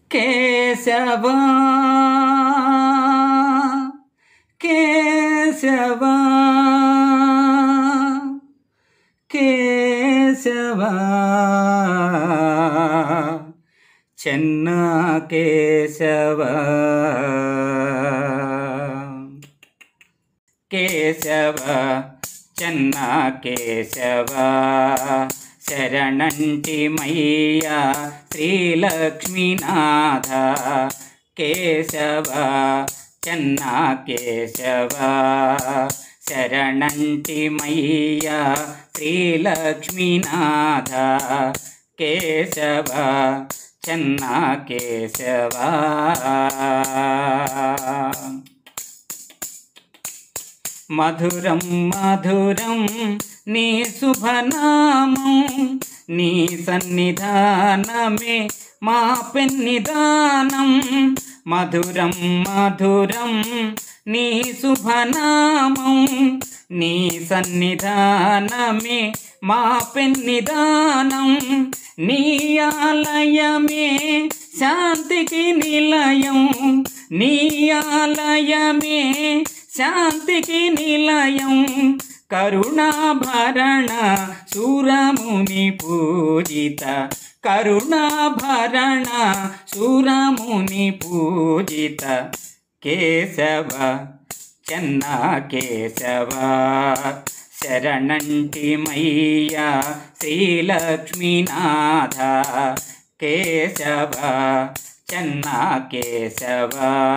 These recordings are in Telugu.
కేశవా కేశవా కేశవా చెన్న కేశవా కేశవ చెన్న కేశవ శరణంటి మయ్యా శ్రీలక్ష్మీనాథ కేశవ చెన్న కేశవ శరణంటి మయ్యా శ్రీలక్ష్మీనాథ కేశవ చెన్న కేశవ మధురం మధురం నీ శుభనామం నీ సన్నిధానమే మా పెన్నిదానం మధురం మధురం నీ శుభనామం నీ సన్నిధానమే మా పెన్నిదానం నీ ఆలయమే శాంతికి నిలయం నీ ఆలయమే శాంతికి నిలయం కరుణాభరణ సూరముని పూజిత కరుణాభరణ సూరముని పూజిత కేశవ చెన్న కేశవ శరణంటి మయ్యా శ్రీలక్ష్మీనాథ కేశవ చెన్న కేశవ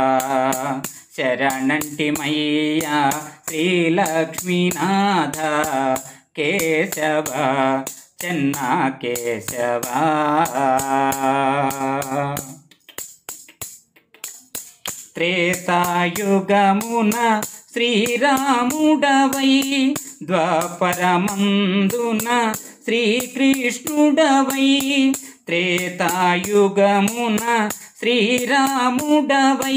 శరణంటి మయ్యా శ్రీలక్ష్మీనాథ కేశవ చెన్న కేశవ త్రేతాయుగమున శ్రీరాముడవై ద్వాపరమందున శ్రీకృష్ణుడవై త్రేతాయుగమున శ్రీరాముడవై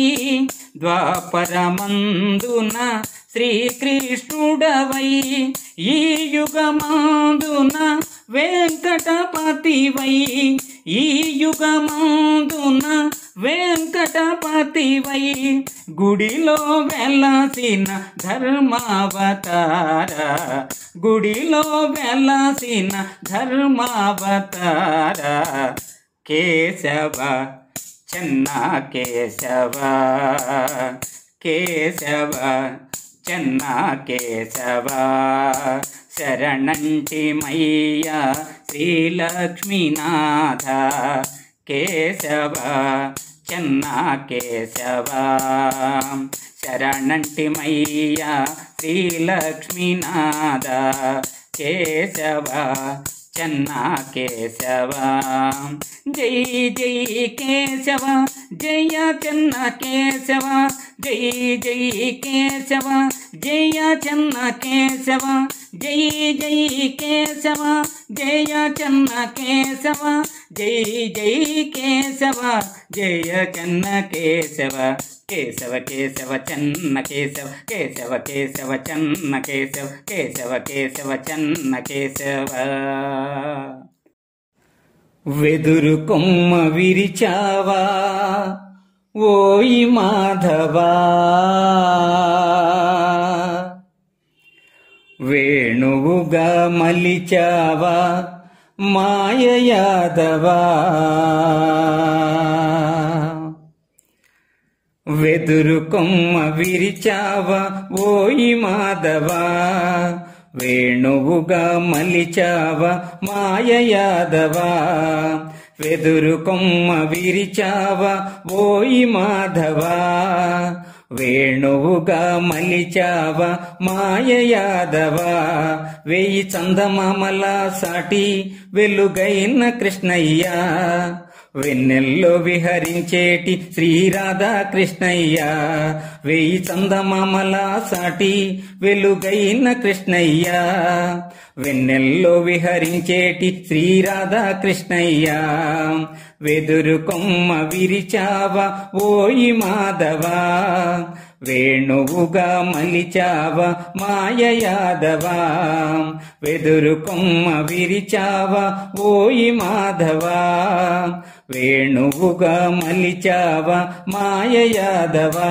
ద్వాపరమందున శ్రీకృష్ణుడవై ఈ యుగమందున వెంకటపతివై ఈ యుగమందున వెంకటపతివై గుడిలో వెలసిన ధర్మావతార గుడిలో వెలసిన ధర్మావతార కేశవ చెన్న కేశవ కేశవ చెన్న కేశవ శరణంటి మయ్యా శ్రీలక్ష్మీనాథ కేశవ చెన్న కేశవ శరణంటి మయ్యా శ్రీలక్ష్మీనాథ కేశవ చెన్న కేశవ జై జై కేశవ జయ చెన్న కేశవ జై జై కేశవ జయ చెన్న కేశవ జై జై కేశవ జయ చెన్న కేశవ జై జై కేశవ జయ చెన్న కేశవ కేశవ కేశవ చెన్న కేశవ కేశవ కేశవ చెన్న కేశవ కేశవ కేశవ చెన్న కేశవ వెదురు కొమ్మ విరిచావా ఓయి మాధవా వేణువుగా మలిచావా మాయ యాదవా వెదురు కొమ్మ విరిచావా ఓయి మాధవా వేణువుగా మలిచావా మాయ యాదవా వెదురు కొమ్మ విరిచావా ఓయి మాధవా వేణువుగా మలిచావా మాయ యాదవా వెయ్యి చందమామల సాటి వెలుగైన కృష్ణయ్య వెన్నెల్లో విహరించేటి శ్రీరాధా కృష్ణయ్య వెయ్యి చందమామల సాటి వెలుగైన కృష్ణయ్య వెన్నెల్లో విహరించేటి శ్రీరాధా కృష్ణయ్య వెదురు కొమ్మ విరిచావా ఓయి మాధవా వేణువుగా మలిచావ మాయ యాదవా వెదురు కొమ్మ విరిచావ ఓయి మాధవా వేణువుగా మలిచావ మాయ యాదవా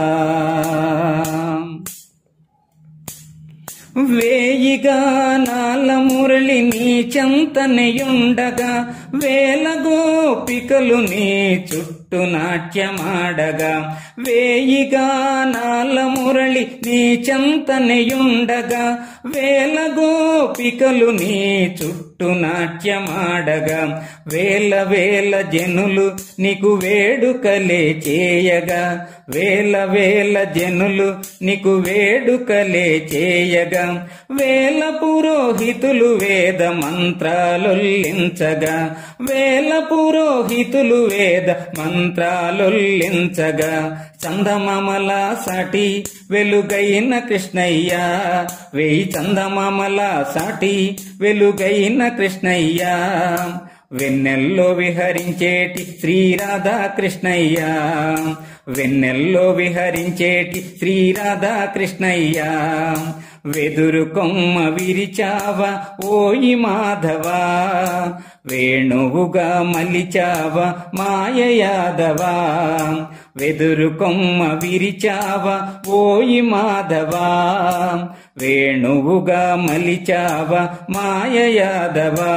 వేయిగా నాల మురళి నీ చెంతనయుండగా వేల గోపికలు నీ చుట్టూ నాట్యమాడగా వేయిగా నాల మురళి నీ చెంతనయుండగా వేల గోపికలు నీ చుట్టూ నాట్యమాడగా వేల వేల జనులు నీకు వేడుకలే చేయగా వేల వేల జనులు నీకు వేడుకలే చేయగా వేల పురోహితులు వేద మంత్రాలొల్లించగా వేల పురోహితులు వేద మంత్రాలొల్లించగా చందమామల సాటి వెలుగైన కృష్ణయ్య వెయ్యి చందమామల సాటి వెలుగైన కృష్ణయ్య వెన్నెల్లో విహరించేటి శ్రీరాధా కృష్ణయ్య వెన్నెల్లో విహరించేటి శ్రీరాధా కృష్ణయ్య వెదురు కొమ్మ విరిచావ ఓయి మాధవా వేణువుగా మలిచావ మాయ యాదవా వెదురు కొమ్మ విరిచావ ఓయి మాధవా వేణువుగా మలిచావ మాయ యాదవా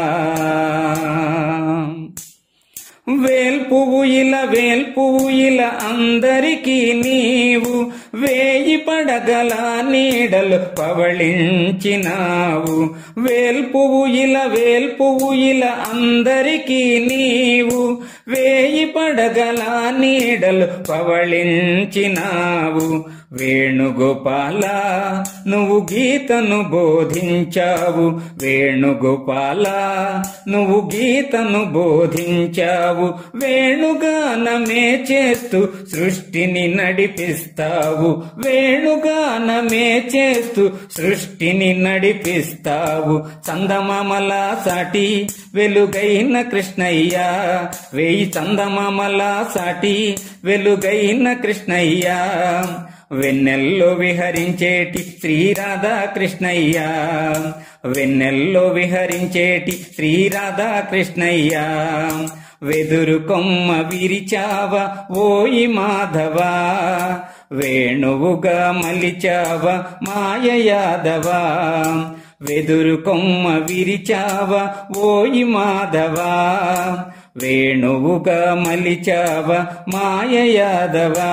వేల్పువు ఇలా వేల్పువు ఇలా అందరికీ నీవు వేయి పడగల నీడలు పవళించినావు వేల్పువు ఇలా వేల్పువు ఇలా అందరికీ నీవు వేయి పడగల నీడలు పవళించినావు వేణుగోపాల నువ్వు గీతను బోధించావు వేణుగోపాల నువ్వు గీతను బోధించావు వేణుగానమే చేస్తూ సృష్టిని నడిపిస్తావు వేణుగానమే చేస్తూ సృష్టిని నడిపిస్తావు చందమామల సాటి వెలుగైన కృష్ణయ్య వెయ్యి చందమామల సాటి వెలుగైన కృష్ణయ్య వెన్నెల్లో విహరించేటి శ్రీరాధా కృష్ణయ్య వెన్నెల్లో విహరించేటి శ్రీరాధా కృష్ణయ్య వెదురు కొమ్మ విరిచావ ఓయి మాధవా వేణువుగా మలిచావ మాయ యాదవా వెదురు కొమ్మ విరిచావ ఓయి మాధవా వేణువుగా మలిచావ మాయ యాదవా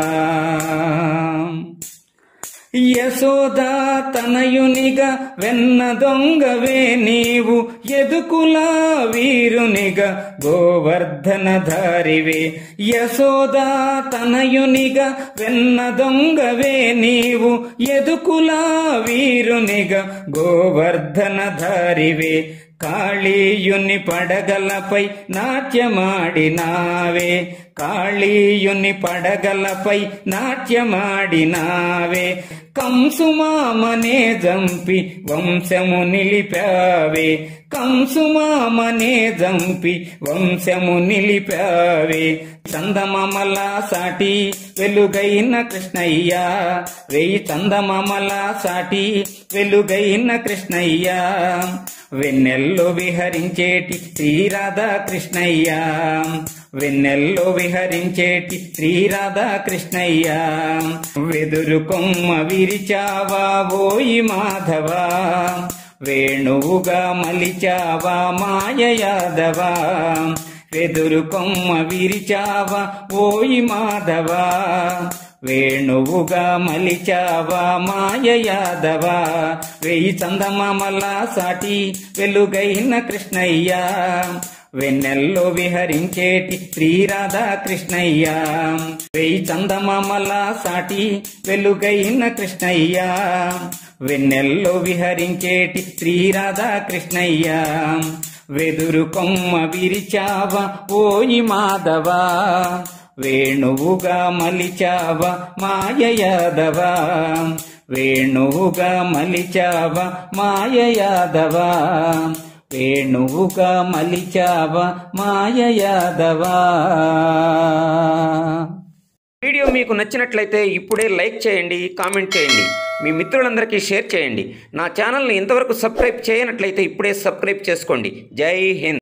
యశోదా తనయునిగా వెన్న దొంగవే నీవు ఎదుకులా వీరునిగా గోవర్ధన ధారివే యశోదా తనయునిగా వెన్న దొంగవే నీవు ఎదుకులా వీరునిగా గోవర్ధన ధారివే కాళీయుని పడగలపై నాట్యమాడినావే కాళీయుని పడగలపై నాట్యమాడినావే కంసుమామనే జంపి వంశము నిలిపావే కంసుమామనే జంపి వంశము నిలిపావే చందమామల సాటి వెలుగైన కృష్ణయ్య వెయ్యి చందమామల సాటి వెలుగైన కృష్ణయ్య వెన్నెల్లో విహరించేటి శ్రీరాధా కృష్ణయ్య వెన్నెల్లో విహరించేటి శ్రీరాధా కృష్ణయ్య వెదురు కొమ్మ విరిచావా ఓయి మాధవా వేణువుగా మలిచావా మాయ యాదవా వెదురు కొమ్మ విరిచావా ఓయి మాధవా వేణువుగా మలిచావా మాయ యాదవా వెయ్యి చందమామల సాటి వెలుగైన కృష్ణయ్య వెన్నెల్లో విహరించేటి శ్రీరాధా కృష్ణయ్య వెయ్యి చందమామల సాటి వెలుగైన కృష్ణయ్య వెన్నెల్లో విహరించేటి శ్రీరాధా కృష్ణయ్య వెదురు కొమ్మ విరిచావా ఓయి మాధవా వేణువుగా మలిచావ మాయ యాదవా వేణువుగా మలిచావ మాయ యాదవా వేణువుగా మలిచావ మాయ యాదవా వీడియో మీకు నచ్చినట్లయితే ఇప్పుడే లైక్ చేయండి కామెంట్ చేయండి మీ మిత్రులందరికీ షేర్ చేయండి నా ఛానల్ని ఇంతవరకు సబ్స్క్రైబ్ చేయనట్లయితే ఇప్పుడే సబ్స్క్రైబ్ చేసుకోండి జై హింద్